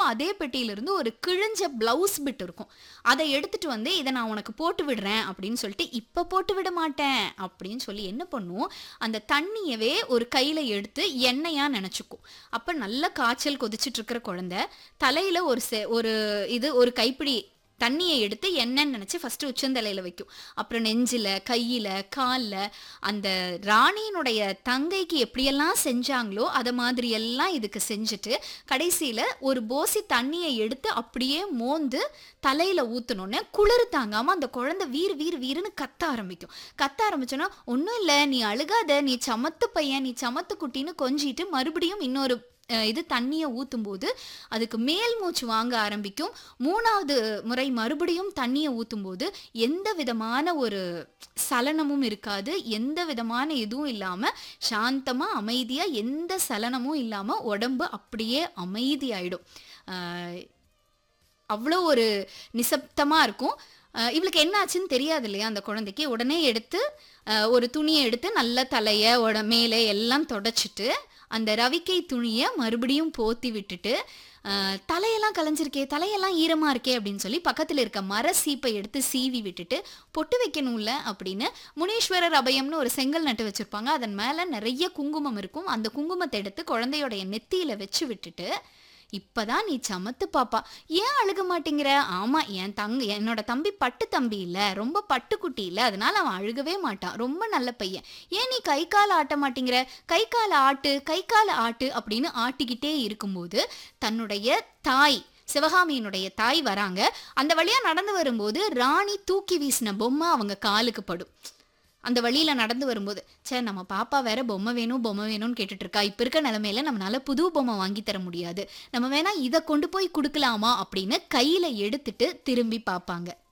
அதே பெட்டியிலிருந்து ஒரு கிழிஞ்ச பிளவுஸ் பிட் இருக்கும் அதை எடுத்துட்டு வந்து இதை நான் உனக்கு போட்டு விடுறேன் அப்படின்னு சொல்லிட்டு இப்போ போட்டு விட மாட்டேன் அப்படின்னு சொல்லி என்ன பண்ணும் அந்த தண்ணியவே ஒரு கையில் எடுத்து எண்ணெயா நினச்சிக்கும் அப்போ நல்ல காய்ச்சல் கொதிச்சிட்டு இருக்கிற குழந்தை தலையில் ஒரு செ ஒரு இது ஒரு கைப்பிடி தண்ணியை எடுத்து எண்ணெய்ன்னு நினச்சி ஃபஸ்ட்டு உச்சந்தலையில் வைக்கும் அப்புறம் நெஞ்சில் கையில் காலில் அந்த ராணியினுடைய தங்கைக்கு எப்படியெல்லாம் செஞ்சாங்களோ அதை மாதிரியெல்லாம் இதுக்கு செஞ்சுட்டு கடைசியில் ஒரு போசி தண்ணியை எடுத்து அப்படியே மோந்து தலையில் ஊற்றினோன்னே குளிர் தாங்காமல் அந்த குழந்தை வீர் வீர் வீருன்னு கத்த ஆரம்பிக்கும் கத்த ஆரம்பிச்சோன்னா ஒன்றும் இல்லை நீ அழுகாத நீ சமத்து பையன் நீ சமத்து குட்டின்னு கொஞ்சிட்டு மறுபடியும் இன்னொரு அஹ், இது தண்ணியை ஊற்றும்போது அதுக்கு மேல் மூச்சு வாங்க ஆரம்பிக்கும் மூணாவது முறை மறுபடியும் தண்ணியை ஊற்றும்போது எந்த விதமான ஒரு சலனமும் இருக்காது எந்த விதமான இதுவும் இல்லாமல் சாந்தமாக அமைதியாக எந்த சலனமும் இல்லாமல் உடம்பு அப்படியே அமைதியாயிடும் அஹ், அவ்வளோ ஒரு நிசப்தமாக இருக்கும் அஹ் இவளுக்கு என்ன ஆச்சுன்னு தெரியாது இல்லையா அந்த குழந்தைக்கு உடனே எடுத்து அஹ், ஒரு துணியை எடுத்து நல்ல தலையை உட மேலே எல்லாம் தொடச்சிட்டு அந்த ரவிக்கை துணியை மறுபடியும் போத்தி விட்டுட்டு அஹ், தலையெல்லாம் கலைஞ்சிருக்கே தலையெல்லாம் ஈரமாக இருக்கே அப்படின்னு சொல்லி பக்கத்தில் இருக்க மர சீப்பை எடுத்து சீவி விட்டுட்டு பொட்டு வைக்கணும்ல அப்படின்னு முனீஸ்வரர் அபயம்னு ஒரு செங்கல் நட்டு வச்சுருப்பாங்க அதன் மேலே நிறைய குங்குமம் இருக்கும் அந்த குங்குமத்தை எடுத்து குழந்தையோடைய நெத்தியில் வச்சு விட்டுட்டு இப்பதான் நீ சமத்து பாப்பா ஏன் அழுக மாட்டேங்கிற ஆமா என் தங்க என்னோட தம்பி பட்டு தம்பி இல்ல ரொம்ப பட்டுக்குட்டி இல்ல அதனால அவன் அழுகவே மாட்டான் ரொம்ப நல்ல பையன் ஏன் நீ கை கால ஆட்ட மாட்டேங்கிற கை கால ஆட்டு கை கால ஆட்டு அப்படின்னு ஆட்டிக்கிட்டே இருக்கும்போது தன்னுடைய தாய் சிவகாமியினுடைய தாய் வராங்க அந்த வழியா நடந்து வரும்போது ராணி தூக்கி வீசின பொம்மை அவங்க காலுக்கு படும் அந்த வழியில நடந்து வரும்போது ச்சே நம்ம பாப்பா வேற பொம்மை வேணும் பொம்மை வேணும்னு கேட்டுட்டு இருக்கா இப்ப இருக்க நிலைமையில நம்மளால புது பொம்மை வாங்கி தர முடியாது நம்ம வேணா இதை கொண்டு போய் கொடுக்கலாமா அப்படின்னு கையில எடுத்துட்டு திரும்பி பார்ப்பாங்க